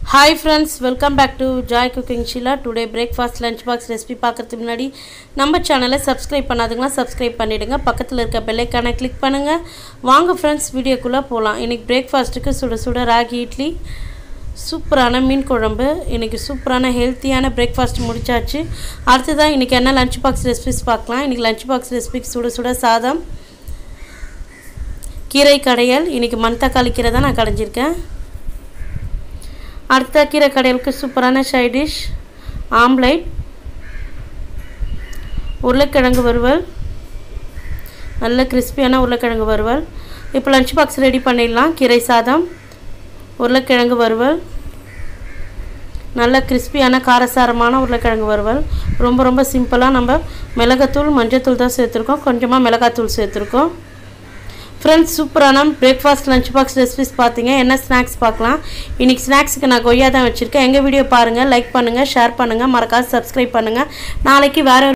hi friends welcome back to joy cooking Sheela today breakfast lunch box recipe பார்க்கறதுக்கு முன்னாடி நம்ம சேனலை சப்ஸ்கிரைப் பண்ணாதுங்களா சப்ஸ்கிரைப் பண்ணிவிடுங்க பக்கத்தில் இருக்க பெல்லைக்கான கிளிக் பண்ணுங்கள் வாங்க ஃப்ரெண்ட்ஸ் வீடியோக்குள்ளே போகலாம் இன்றைக்கி பிரேக்ஃபாஸ்ட்டுக்கு சுட சுட ராகி இட்லி சூப்பரான மீன் குழம்பு இன்றைக்கி சூப்பரான ஹெல்த்தியான பிரேக்ஃபாஸ்ட் முடிச்சாச்சு அடுத்ததான் இன்றைக்கி என்ன லஞ்ச் பாக்ஸ் ரெசிபிஸ் பார்க்கலாம் இன்றைக்கி லஞ்ச் பாக்ஸ் ரெசிபிக்கு சுட சுட சாதம் கீரை கடையல் இன்றைக்கி மண் தக்காளி கீரை தான் நான் கடைஞ்சிருக்கேன் அடுத்த கீரை கடையலுக்கு சூப்பரான சைட் டிஷ் ஆம்லைட் உருளைக்கிழங்கு வறுவல் நல்ல கிறிஸ்பியான உருளைக்கிழங்கு வறுவல் இப்போ லஞ்ச் பாக்ஸ் ரெடி பண்ணிடலாம் கீரை சாதம் உருளைக்கிழங்கு வறுவல் நல்ல கிறிஸ்பியான காரசாரமான உருளைக்கிழங்கு வறுவல் ரொம்ப ரொம்ப சிம்பிளாக நம்ம மிளகாத்தூள் மஞ்சத்தூள் தான் சேர்த்துருக்கோம் கொஞ்சமாக மிளகாத்தூள் சேர்த்துருக்கோம் ஃப்ரெண்ட்ஸ் சூப்பரான பிரேக்ஃபாஸ்ட் லஞ்ச் பாக்ஸ் ரெசிபிஸ் பார்த்தீங்க என்ன ஸ்நாக்ஸ் பார்க்கலாம் இன்றைக்கி ஸ்நாக்ஸுக்கு நான் கொய்யா தான் வச்சுருக்கேன் எங்கள் வீடியோ பாருங்கள் லைக் பண்ணுங்கள் ஷேர் பண்ணுங்கள் மறக்காது சப்ஸ்கிரைப் பண்ணுங்கள் நாளைக்கு வேறு